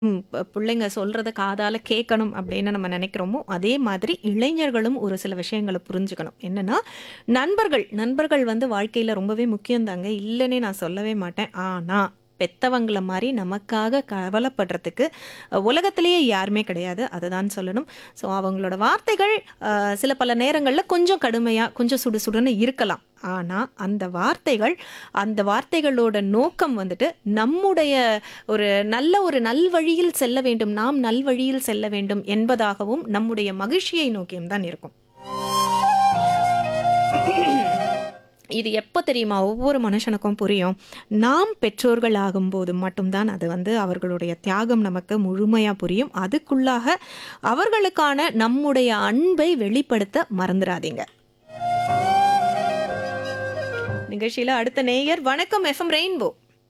ம். ப புள்ளைங்க சொல்றத காதால கேட்கணும் அப்படின்னு நம்ம நினைக்கிறோமோ, அதே மாதிரி இளைஞர்களும் ஒரு சில விஷயங்கள புரிஞ்சுக்கணும். என்னன்னா, நண்பர்கள் நண்பர்கள் வந்து வாழ்க்கையில ரொம்பவே முக்கியம் தாங்க. இல்லன்னே நான் சொல்லவே மாட்டேன். ஆனா, பெத்தவங்கள மாரி நமக்காக கவலைப்படுறதுக்கு அ உலகத்திலேயே யாருமே கிடையாது. அததான் சொல்லணும். ஸோ அவங்களோட வார்த்தைகள் அ சில பல நேரங்கள்ல கொஞ்சம் கடுமையா, கொஞ்சம் சுடு சுடுன்னு இருக்கலாம். ஆனா, அந்த வார்த்தைகள் அந்த வார்த்தைகளோட நோக்கம் வந்துட்டு நம்முடைய ஒரு நல்ல ஒரு நல்வழியில் செல்ல வேண்டும். நாம் நல்வழியில் செல்ல வேண்டும் என்பதாகவும், நம்முடைய மகிழ்ச்சியை நோக்கியும் தான் இருக்கும். இது எப்ப தெரியுமா? ஒவ்வொரு மனுஷனுக்கும் புரியும். நாம் பெற்றோர்கள் ஆகும்போது மட்டும் தான் அது வந்து அவர்களுடைய தியாகம் நமக்கு முழுமையா புரியும். அதுக்குள்ளாக அவர்களுக்கான நம்முடைய அன்பை வெளிப்படுத்த மறந்துறாதீங்க. நிகழ்ச்சியில அடுத்த நேயர் வணக்கம் எஃப்எம் ரெயின்போ.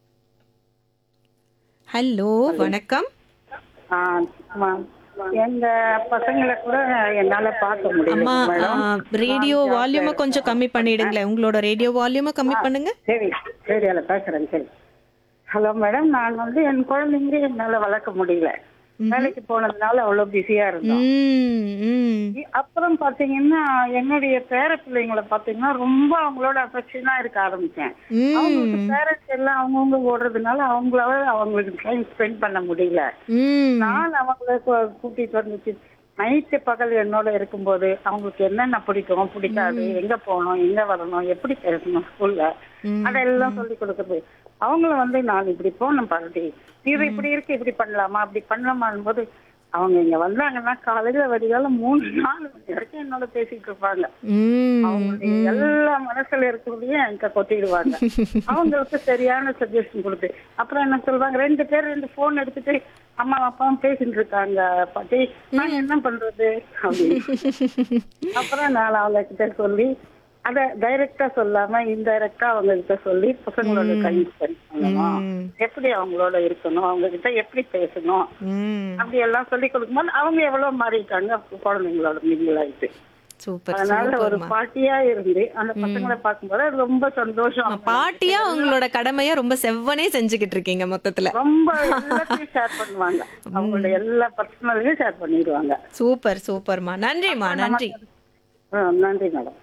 ஹலோ வணக்கம். ஆ, ஆமா. எங்க பசங்கள கூட என்னால பார்க்க முடியல அம்மா அ மேடம். ரேடியோ நான் வால்யூம ஜாப்ல கொஞ்சம் கம்மி பண்ணிடுங்களேன். உங்களோட ரேடியோ வால்யூம கம்மி பண்ணுங்க. சரி ரேடியோல பேசுறேன் சரி ஹலோ மேடம் நான் வந்து என் குழந்தைங்க என்னால வளர்க்க முடியல வேலைக்கு போனதுனால அவ்வளவு பிஸியா இருந்தோம் ம், ம். இ- அப்புறம் பாத்தீங்கன்னா என்னுடைய பேர பிள்ளைங்களை பாத்தீங்கன்னா ரொம்ப அவங்களோட அஃபெக்ஷனா இருக்க ஆரம்பிச்சேன் அவங்களுக்கு ம். பேரண்ட்ஸ் எல்லாம் அவங்கவுங்க ஓடுறதுனால அவங்களால அவங்களுக்கு டைம் ஸ்பெண்ட் பண்ண முடியல ம். நான் அவங்கள கூ- கூட்டிட்டு வந்துச்சு நைட்டு பகல் என்னோட இருக்கும்போது அவங்களுக்கு என்னென்ன பிடிக்கும் பிடிக்காது எங்க போகணும் எங்க வரணும் எப்படி பேசணும் ஸ்கூல்ல ம். அதெல்லாம் சொல்லி கொடுக்குறது அவங்கள வந்து நான் இப்படி போனேன் பாரதி இது இப்படி இருக்கு இப்படி பண்ணலாமா அப்படி பண்ணலாமான் போது அவங்க இங்க வந்தாங்கன்னா காலையில வடிகால மூணு நாலு மணி வரைக்கும் என்னோட பேசிட்டு இருப்பாங்க ம். அவங்களுடைய எல்லா மனசுல இருக்கிறதையும் என்கிட்ட கொட்டிடுவாங்க அவங்களுக்கு சரியான சஜஷன் கொடுத்து அப்புறம் என்ன சொல்றாங்க ரெண்டு பேர் ரெண்டு போன் எடுத்துட்டு அம்மா அப்பாவும் பேசிட்டு இருக்காங்க பாட்டி நான் என்ன பண்றது அப்படின்னு அப்புறம் நான் அவங்க கிட்ட சொல்லி அத டைரக்டா சொல்லாம இன்டைரக்டா அவங்க கிட்ட சொல்லி பசங்களோட டைம் ஸ்பெண்ட் பண்ணணும் ம். எப்படி அவங்களோட இருக்கணும் அவங்க கிட்ட எப்படி பேசணும் ம். அப்படி எல்லாம் சொல்லி கொடுக்கும்போது அவங்க எவ்வளவு மாறிட்டாங்க குழந்தைங்களோட மிங்கில் ஆயிட்டு சூப்பர் அதனால ஒரு சூப்பர்மா. பாட்டியா இருந்து அந்த பசங்களை பார்க்கும்போது அது ரொம்ப சந்தோஷம் பாட்டியா உங்களோட கடமைய ரொம்ப செவ்வனே செஞ்சுக்கிட்டு இருக்கீங்க மொத்தத்துல. ரொம்ப எல்லாத்தையும் ஷேர் பண்ணுவாங்க அவங்களோட எல்லா பர்சனலையும் ஷேர் பண்ணிடுவாங்க சூப்பர் சூப்பர்மா. நன்றிம்மா நன்றி. ஆ, நன்றி மேடம்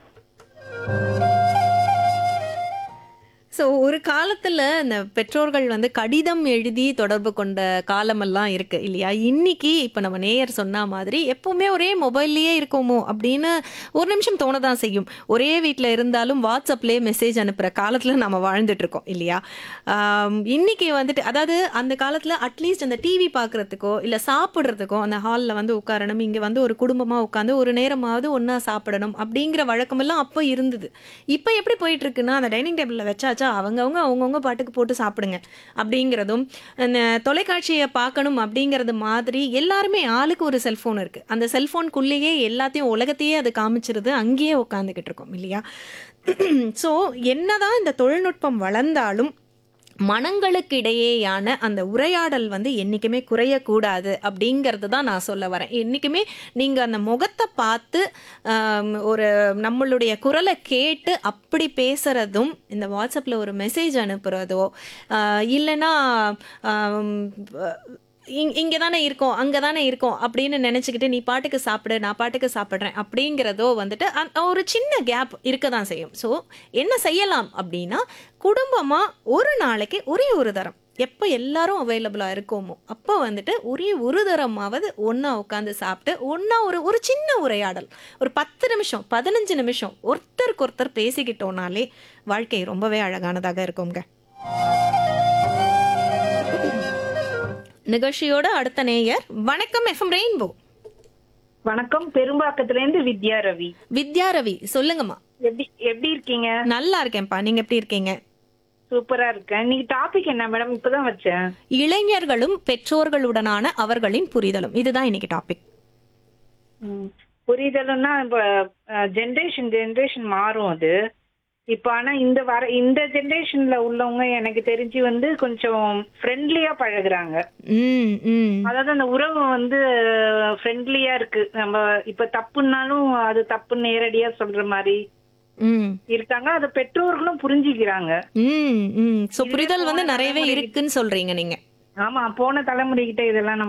ஸோ ஒரு காலத்துல இந்த பெற்றோர்கள் வந்து கடிதம் எழுதி தொடர்பு கொண்ட காலமெல்லாம் இருக்கு இல்லையா? இன்னைக்கு இப்ப நம்ம நேயர் சொன்ன மாதிரி எப்பவுமே ஒரே மொபைல்லயே இருக்கோமோ அப்படின்னு ஒரு நிமிஷம் தோணதான் செய்யும். ஒரே வீட்ல இருந்தாலும் வாட்ஸ்அப்லயே மெசேஜ் அனுப்புற காலத்துல நம்ம வாழ்ந்துட்டு இருக்கோம் இல்லையா? ஆம், இன்னைக்கு வந்துட்டு அதாவது அந்த காலத்துல அட்லீஸ்ட் அந்த டிவி பார்க்கறதுக்கோ இல்ல சாப்பிடுறதுக்கோ அந்த ஹால்ல வந்து உட்காரணும். இங்க வந்து ஒரு குடும்பமா உட்காந்து ஒரு நேரமாவது ஒண்ணா சாப்பிடணும் அப்படிங்கிற வழக்கமெல்லாம் அப்போ இருந்தது. இப்ப எப்படி போயிட்டு இருக்குன்னா அந்த டைனிங் டேபிள்ல வச்சாச்சா அவங்கவங்க அவங்கவங்க பாட்டுக்கு போட்டு சாப்பிடுங்க அப்படிங்கிறதும் அந்த தொலைக்காட்சியை பார்க்கணும் அப்படிங்கிறது மாதிரி எல்லாருமே ஆளுக்கு ஒரு செல்போன் இருக்கு. அந்த செல்போனுக்குள்ளேயே எல்லாத்தையும் உலகத்தையே அது காமிச்சிருது. அங்கேயே உட்காந்துக்கிட்டு இருக்கோம் இல்லையா? ஸோ என்னதான் இந்த தொழில்நுட்பம் வளர்ந்தாலும் மனங்களுக்கு இடையேயான அந்த உரையாடல் வந்து என்னைக்குமே குறையக்கூடாது அப்படிங்கிறது தான் நான் சொல்ல வரேன். என்னைக்குமே நீங்க அந்த முகத்தை பார்த்து ஆம், ஒரு நம்மளுடைய குரலை கேட்டு அப்படி பேசுறதும் இந்த வாட்ஸ்அப்ல ஒரு மெசேஜ் அனுப்புறதோ ஆ, இல்லைன்னா ஆம், இங் இங்கே தானே இருக்கோம் அங்கே தானே இருக்கோம் அப்படின்னு நினச்சிக்கிட்டு நீ பாட்டுக்கு சாப்பிடு நான் பாட்டுக்கு சாப்பிட்றேன் அப்படிங்கிறதோ வந்துட்டு அ- ஒரு சின்ன கேப் இருக்க தான் செய்யும் ஸோ என்ன செய்யலாம் அப்படின்னா குடும்பமாக ஒரு நாளைக்கு ஒரே ஒரு தரம் எப்போ எல்லாரும் அவைலபிளாக இருக்கோமோ அப்போ வந்துட்டு ஒரே ஒரு தரமாவது ஒன்றா உட்காந்து சாப்பிட்டு ஒன்றா ஒரு ஒரு சின்ன உரையாடல் ஒரு பத்து நிமிஷம் பதினஞ்சு நிமிஷம் ஒருத்தருக்கு ஒருத்தர் பேசிக்கிட்டோனாலே வாழ்க்கை ரொம்பவே அழகானதாக இருக்குங்க நிகழ்ச்சியோட அடுத்த நேயர் வணக்கம் எஃப்எம் ரெயின்போ வணக்கம் பெரும்பாக்கத்துல இருந்து வித்யா ரவி வித்யா ரவி சொல்லுங்கம்மா எப்படி எப்படி இருக்கீங்க நல்லா இருக்கேன்ப்பா நீங்க எப்படி இருக்கீங்க சூப்பரா இருக்கேன் நீங்க டாபிக் என்ன மேடம் இப்பதான் வச்சேன் இளைஞர்களும் பெற்றோர்களுடனான அவர்களின் புரிதலும் இதுதான் இன்னைக்கு டாபிக் ம். புரிதலும்னா இப்ப ஜென்ரேஷன் ஜென்ரேஷன் மாறும் அது இப்ப ஆனா இந்த வர இந்த ஜென்ரேஷன்ல உள்ளவங்க எனக்கு தெரிஞ்சு வந்து கொஞ்சம் ஃப்ரெண்ட்லியா பழகுறாங்க ம் ம் அதாவது அந்த உறவு வந்து ஃப்ரெண்ட்லியா இருக்கு நம்ம இப்ப தப்புன்னாலும் அது தப்பு நேரடியா சொல்ற மாதிரி ம் இருக்காங்க அதை பெற்றோர்களும் புரிஞ்சுக்கிறாங்க ம் ம் ஸோ இதுவே புரிதல் வந்து போன நிறையவே தலைமுறை- இருக்குன்னு சொல்றீங்க நீங்க ஆமா போன தலைமுறை கிட்ட இதெல்லாம் நம்ம